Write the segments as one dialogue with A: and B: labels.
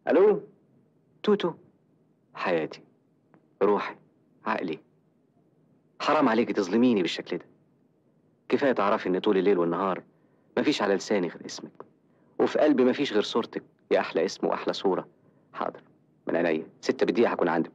A: الو توتو حياتي روحي عقلي حرام عليك تظلميني بالشكل ده كفايه تعرفي ان طول الليل والنهار مفيش على لساني غير اسمك وفي قلبي مفيش غير صورتك يا احلى اسم واحلى صوره حاضر من عينيا ستة بالدقيقة هكون عندك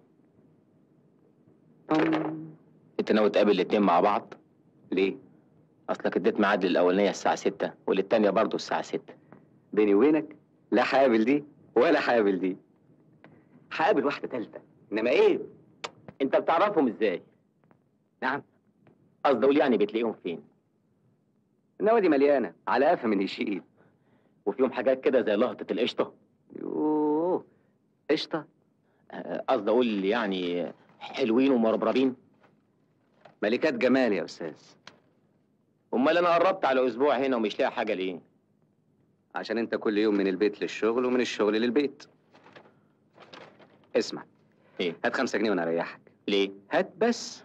B: انت ناوي تقابل الاتنين مع بعض
A: ليه؟
B: اصلك اديت ميعاد للاولانيه الساعه 6 وللتانيه برضه الساعه 6
A: بيني وبينك لا هقابل دي ولا هقابل دي هقابل واحدة تالتة إنما إيه؟
B: انت بتعرفهم ازاي
A: نعم
B: قصدي اقول يعني بتلاقيهم فين
A: النوادي مليانة على قفا من يشيل
B: وفيهم حاجات كده زي لقطه القشطه
A: يوه قشطة
B: آه، قصدي اقول يعني حلوين ومربربين
A: ملكات جمال يا أستاذ
B: امال انا قربت على اسبوع هنا ومش لاقي حاجه ليه
A: عشان أنت كل يوم من البيت للشغل ومن الشغل للبيت اسمع
B: ايه
A: هات خمسة جنيه وأنا أريحك
B: ليه
A: هات بس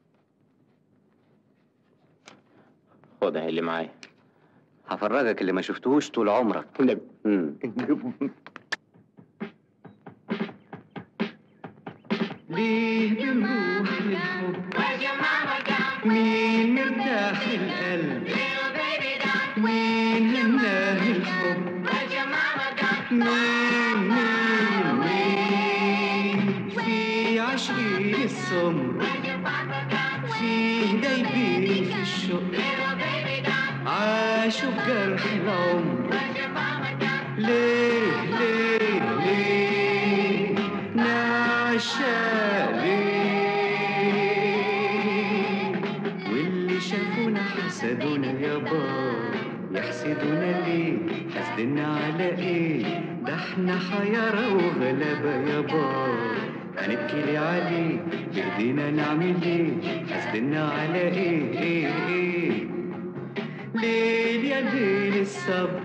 B: خد اهي اللي معايا
A: هفرجك اللي ما شفتهوش طول عمرك
B: النبي
A: مم.
C: ليه بنروح للحب مين مرتاح القلب مين هناه الحب مين مين مين في عشرين السمر في دايبين في الشوق عاشوا بجرح العمر ليه ليه ليه نعشى ليه واللي شافونا حسدونا يابا يحسدونا ليه حسدنا على ايه ده احنا حيارى وغلابة يابا هنبكي ليه عليه بايدينا نعمل ايه حسدنا على ايه ايه ايه ليل يا ليل الصبر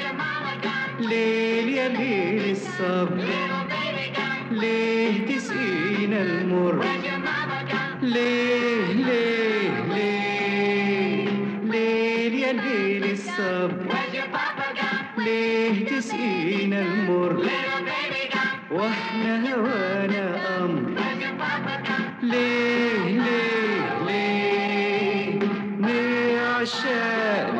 C: ليل يا ليل الصبر ليه تسقينا المر ليه ليه ليه ليل يا ليل الصبر ليه تسقينا المر واحنا هوانا امر ليه ليه ليه نعشق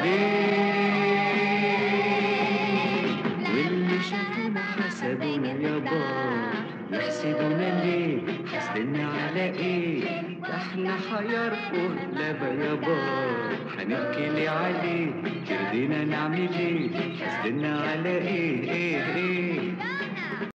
C: ليه واللي شافونا حسدونا يابا يحسدونا ليه حسدنا على ايه ده احنا حيار وغلابة يابا هنبكي ليه عليه يرضينا نعمل ايه حسدنا على ايه ايه ايه